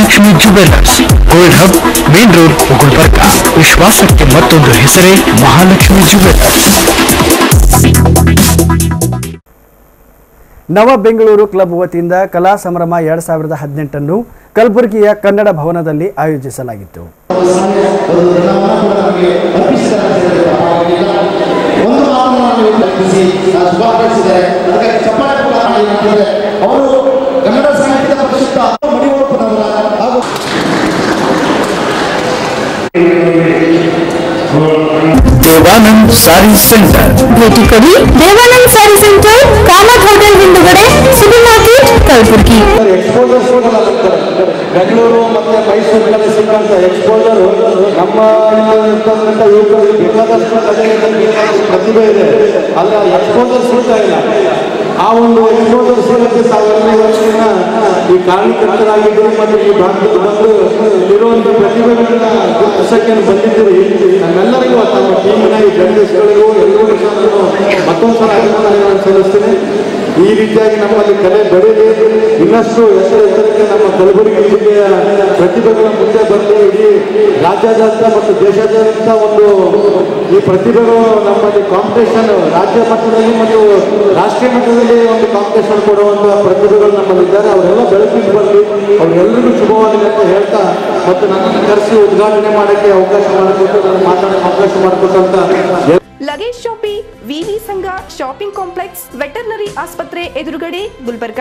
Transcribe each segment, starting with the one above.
Mahalakshmi jewellers gold hub main road Gulbarga ವಿಶ್ವಾಸಕ್ಕೆ ಮತ್ತೊಂದು ಹೆಸರೇ ಮಹಾಲಕ್ಷ್ಮಿ ಜುವೆಲ್ಲರ್ಸ್ ನವ ಬೆಂಗಳೂರು ಕ್ಲಬ್ ವತಿಯಿಂದ ಕಲಾ ಸಂಭ್ರಮ ಎರಡ್ ಸಾವಿರದ ಹದಿನೆಂಟನ್ನು ಕಲಬುರಗಿಯ ಕನ್ನಡ ಭವನದಲ್ಲಿ ಆಯೋಜಿಸಲಾಗಿತ್ತು ಒಂದು ಮಾತನ್ನು ನಾನು ಕಲ್ಪಿಸಿ ಶುಭಾಕಾಂಕ್ಷಿಸಿದ್ದಾರೆ ಅದಕ್ಕೆ ಚಪ್ಪಾಳೆ ಕೂಡ ಮಾಡಿದ್ದಾರೆ ಅವರು ಕನ್ನಡ ಸಾಹಿತ್ಯ ಪರಿಷತ್ತ ಮಡಿವಪ್ಪನವರ ಹಾಗೂ ದೇವಾನಂದ್ ಸಾರಿ ಸೆಂಟರ್ ಭೇಟಿ ಕೊಡಿ ದೇವಾನಂದ್ ಸ್ಯಾರಿ ಸೆಂಟರ್ ಕಾಮತ್ ಹೋಟೆಲ್ ಹಿಂದುಗಡೆ ಸೂಪರ್ ಮಾರ್ಕೆಟ್ ಕಲಬುರಗಿ ಎಕ್ಸ್ಪೋಜರ್ ಕೂಡ ಬರ್ತಾರೆ ಬೆಂಗಳೂರು ಮತ್ತೆ ಮೈಸೂರಿನಲ್ಲಿ ಸಿಕ್ಕಂತ ಎಕ್ಸ್ಪೋಜರ್ ನಮ್ಮ ಇರ್ತಕ್ಕಂಥ ಯುವಕರಿಗೆ ಬೇಕಾದಷ್ಟು ಕಲೆಯಲ್ಲಿ ಬೇಕಾದಷ್ಟು ಪ್ರತಿಭೆ ಇದೆ ಆದರೆ ಆ ಎಕ್ಸ್ಪೋಜರ್ ಸಿಗ್ತಾ ಇಲ್ಲ ಆ ಒಂದು ಎಕ್ಸ್ಪೋಜರ್ ಸಿಗೋಕ್ಕೆ ತಾವೆಲ್ಲ ವರ್ಷದಿಂದ ಈ ಕಾರಣಕರ್ತರಾಗಿದ್ದರು ಮತ್ತು ಈ ಭಾಗದಲ್ಲಿ ಬಂದು ಇರುವಂಥ ಪ್ರತಿಭೆಗಳನ್ನ ಗುರುತಿಸಕ್ಕೆ ಬಂದಿದ್ದೀರಿ ನಮ್ಮೆಲ್ಲರಿಗೂ ತಮ್ಮ ಟೀಮಿನ ಈ ಜರ್ನಲಿಸ್ಟ್ಗಳಿಗೂ ಎಲ್ಲರಿಗೂ ಸಹ ನಾನು ಮತ್ತೊಂದು ಸಲ ಅಭಿನಂದನೆಗಳನ್ನು ಸಲ್ಲಿಸ್ತೀನಿ ಈ ರೀತಿಯಾಗಿ ನಮ್ಮಲ್ಲಿ ಕಲೆ ಬೆಳೀಲಿ ಇನ್ನಷ್ಟು ಎತ್ತರ ಎತ್ತರಕ್ಕೆ ನಮ್ಮ ಕಲಬುರಗಿ ಜಿಲ್ಲೆಯ ಪ್ರತಿಭೆಗಳ ಮುಂದೆ ಬರಲಿ ಇಡೀ ರಾಜ್ಯಾದ್ಯಂತ ಮತ್ತು ದೇಶಾದ್ಯಂತ ಒಂದು ಈ ಪ್ರತಿಭೆಗಳು ನಮ್ಮಲ್ಲಿ ಕಾಂಪಿಟೇಷನ್ ರಾಜ್ಯ ಮಟ್ಟದಲ್ಲಿ ಮತ್ತು ರಾಷ್ಟ್ರೀಯ ಮಟ್ಟದಲ್ಲಿ ಒಂದು ಕಾಂಪಿಟೇಷನ್ ಕೊಡುವಂಥ ಪ್ರತಿಭೆಗಳು ನಮ್ಮಲ್ಲಿದ್ದಾರೆ ಅವರೆಲ್ಲ ಬೆಳಕಿಗೆ ಬರಲಿ ಅವ್ರೆಲ್ಲರಿಗೂ ಶುಭವಾಗಲಿ ಅಂತ ಹೇಳ್ತಾ ಮತ್ತು ನನ್ನನ್ನು ಕರೆಸಿ ಉದ್ಘಾಟನೆ ಮಾಡೋಕ್ಕೆ ಅವಕಾಶ ಮಾಡಿಕೊಟ್ಟು ನಾನು ಮಾತಾಡೋಕ್ಕೆ ಅವಕಾಶ ಮಾಡಿಕೊಟ್ಟಂತ ಲಗೇಜ್ ಶಾಪಿ ವಿವಿ ಸಂಘ ಶಾಪಿಂಗ್ ಕಾಂಪ್ಲೆಕ್ಸ್ ವೆಟರ್ನರಿ ಆಸ್ಪತ್ರೆ ಎದುರುಗಡೆ ಗುಲ್ಬರ್ಗಾ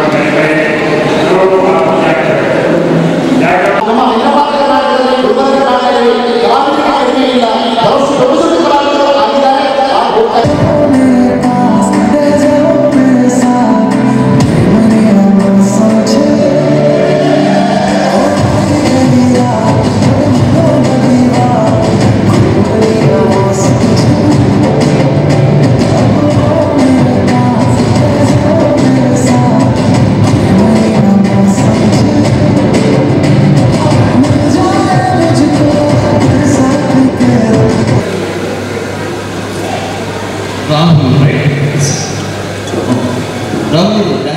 ನಮ್ಮ ಹೈದರಾಬಾದ್ ಕರ್ನಾಟಕದಲ್ಲಿ ಗುಲ್ಬರ್ಗ ಕರ್ನಾಟಕದಲ್ಲಿ ಕಲಾವಿದರಿಗೆ ಕಡಿಮೆ ಇಲ್ಲ ಬಹಳಷ್ಟು ದೊಡ್ಡ ದೊಡ್ಡ ಕಲಾವಿದರು ಆಗಿದ್ದಾರೆ ಆ ಹೋಗ್ತಾ ಇದ್ದಾರೆ. Rahul, right? Rahul,